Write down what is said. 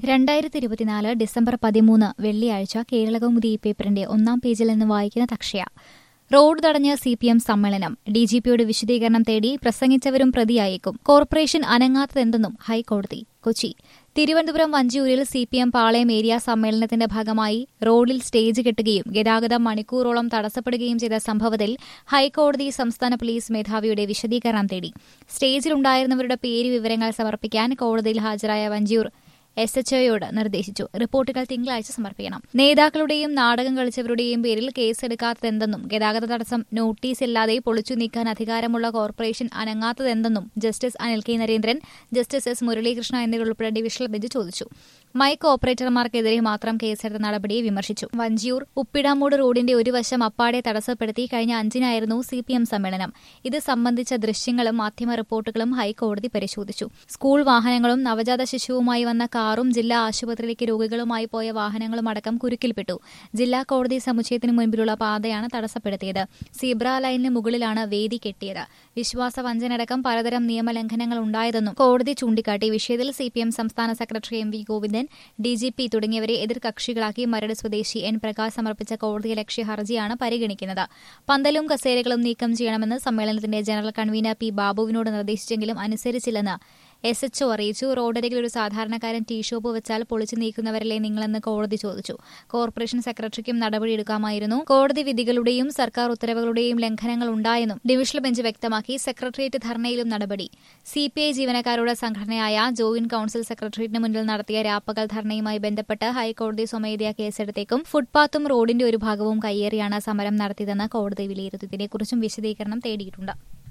രണ്ടായിരത്തി ഇരുപത്തിനാല് ഡിസംബർ പതിമൂന്ന് വെള്ളിയാഴ്ച കേരളകൗമുദി പേപ്പറിന്റെ ഒന്നാം പേജിൽ നിന്ന് വായിക്കുന്ന തക്ഷയ റോഡ് തടഞ്ഞ് സി പി എം സമ്മേളനം ഡി ജി പിയുടെ വിശദീകരണം തേടി പ്രസംഗിച്ചവരും പ്രതിയായേക്കും കോർപ്പറേഷൻ അനങ്ങാത്തതെന്തെന്നും ഹൈക്കോടതി കൊച്ചി തിരുവനന്തപുരം വഞ്ചിയൂരിൽ C P M Palayam area സമ്മേളനത്തിന്റെ ഭാഗമായി റോഡിൽ സ്റ്റേജ് കെട്ടുകയും ഗതാഗതം മണിക്കൂറോളം തടസ്സപ്പെടുകയും ചെയ്ത സംഭവത്തിൽ ഹൈക്കോടതി സംസ്ഥാന പോലീസ് മേധാവിയുടെ വിശദീകരണം തേടി സ്റ്റേജിലുണ്ടായിരുന്നവരുടെ പേര് വിവരങ്ങൾ സമർപ്പിക്കാൻ കോടതിയിൽ ഹാജരായ വഞ്ചിയൂർ എസ് എച്ച് ഒയോട് നിർദ്ദേശിച്ചു റിപ്പോർട്ടുകൾ തിങ്കളാഴ്ച സമർപ്പിക്കണം നേതാക്കളുടെയും നാടകം കളിച്ചവരുടെയും പേരിൽ കേസെടുക്കാത്തതെന്തെന്നും ഗതാഗത തടസ്സം നോട്ടീസ് ഇല്ലാതെ പൊളിച്ചു നീക്കാൻ അധികാരമുള്ള കോർപ്പറേഷൻ അനങ്ങാത്തതെന്തെന്നും justice Anil K Narendran justice S Muralikrishna എന്നിവരുൾപ്പെടെ ഡിവിഷണൽ ബെഞ്ച് ചോദിച്ചു മൈക്ക് ഓപ്പറേറ്റർമാർക്കെതിരെ മാത്രം കേസെടുത്ത നടപടിയെ വിമർശിച്ചു വഞ്ചിയൂർ ഉപ്പിടാമൂട് റോഡിന്റെ ഒരു വശം അപ്പാടെ തടസ്സപ്പെടുത്തി കഴിഞ്ഞ അഞ്ചിനായിരുന്നു സി പി എം സമ്മേളനം ഇത് സംബന്ധിച്ച ദൃശ്യങ്ങളും മാധ്യമ റിപ്പോർട്ടുകളും ഹൈക്കോടതി പരിശോധിച്ചു സ്കൂൾ വാഹനങ്ങളും നവജാത ശിശുവുമായി വന്ന കാറും ജില്ലാ ആശുപത്രിയിലേക്ക് രോഗികളുമായി പോയ വാഹനങ്ങളും അടക്കം കുരുക്കിൽപ്പെട്ടു ജില്ലാ കോടതി സമുച്ചയത്തിന് മുൻപിലുള്ള പാതയാണ് തടസ്സപ്പെടുത്തിയത് സീബ്ര ലൈനിന് മുകളിലാണ് വേദി കെട്ടിയത് വിശ്വാസവഞ്ചനടക്കം പലതരം നിയമലംഘനങ്ങൾ ഉണ്ടായതെന്നും കോടതി ചൂണ്ടിക്കാട്ടി വിഷയത്തിൽ സി പി എം സംസ്ഥാന secretary M V Govindan D G P തുടങ്ങിയവരെ എതിർകക്ഷികളാക്കി മരട് സ്വദേശി എൻ പ്രകാശ് സമർപ്പിച്ച കോടതി ലക്ഷ്യ ഹർജിയാണ് പരിഗണിക്കുന്നത് പന്തലും കസേരകളും നീക്കം ചെയ്യണമെന്ന് സമ്മേളനത്തിന്റെ ജനറൽ കൺവീനർ പി ബാബുവിനോട് നിർദ്ദേശിച്ചെങ്കിലും അനുസരിച്ചില്ലെന്ന് എസ് എച്ച്ഒ അറിയിച്ചു റോഡരികിൽ ഒരു സാധാരണക്കാരൻ ടീ ഷോപ്പ് വെച്ചാൽ പൊളിച്ചു നീക്കുന്നവരല്ലേ നിങ്ങളെന്ന് കോടതി ചോദിച്ചു കോർപ്പറേഷൻ സെക്രട്ടറിക്കും നടപടിയെടുക്കാമായിരുന്നു കോടതി വിധികളുടെയും സർക്കാർ ഉത്തരവുകളുടെയും ലംഘനങ്ങൾ ഉണ്ടായെന്നും ഡിവിഷണൽ ബെഞ്ച് വ്യക്തമാക്കി സെക്രട്ടേറിയറ്റ് ധർണയിലും നടപടി സിപിഐ ജീവനക്കാരുടെ സംഘടനയായ ജോയിന്റ് കൌൺസിൽ സെക്രട്ടേറിയറ്റിന് മുന്നിൽ നടത്തിയ രാപ്പകൽ ധർണയുമായി ബന്ധപ്പെട്ട് ഹൈക്കോടതി സ്വമേധയാ കേസെടുത്തേക്കും ഫുട്പാത്തും റോഡിന്റെ ഒരു ഭാഗവും കയ്യേറിയാണ് സമരം നടത്തിയതെന്ന് കോടതി വിലയിരുത്തി ഇതിനെക്കുറിച്ചും വിശദീകരണം തേടിയിട്ടുണ്ട്